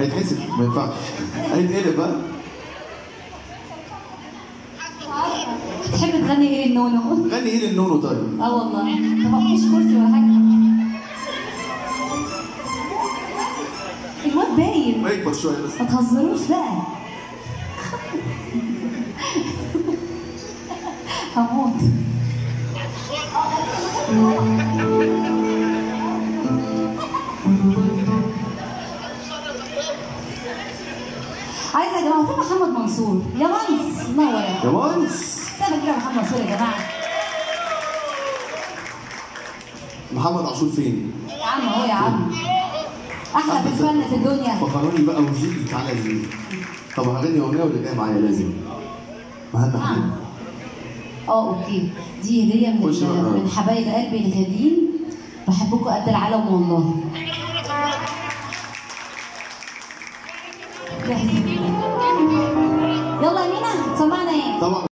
هيتحسب ما ينفعش هيتقلب بقى تحب تغني ايه النونو؟ غني ايه للنونو طيب اه والله طب ما فيش كرسي ولا حاجه الواد باين ما يكبر شويه بس ما تهزروش بقى هموت عايزه يا جماعه فين محمد منصور يا وانس نور يا وانس سابق كده محمد منصور يا جماعه محمد عاشور فين؟ يا عم اهو يا عم احلى في الفن في الدنيا فكروني بقى وزيري تعالى زيري طب هغني اغنيه ولا جايه معايا لازم اهم حاجه اه اوكي دي هديه من خش بقى. من حبايب قلبي الغاليين بحبكم قد العالم والله جاهزين يلا يا مينا سمعنا ايه طبعا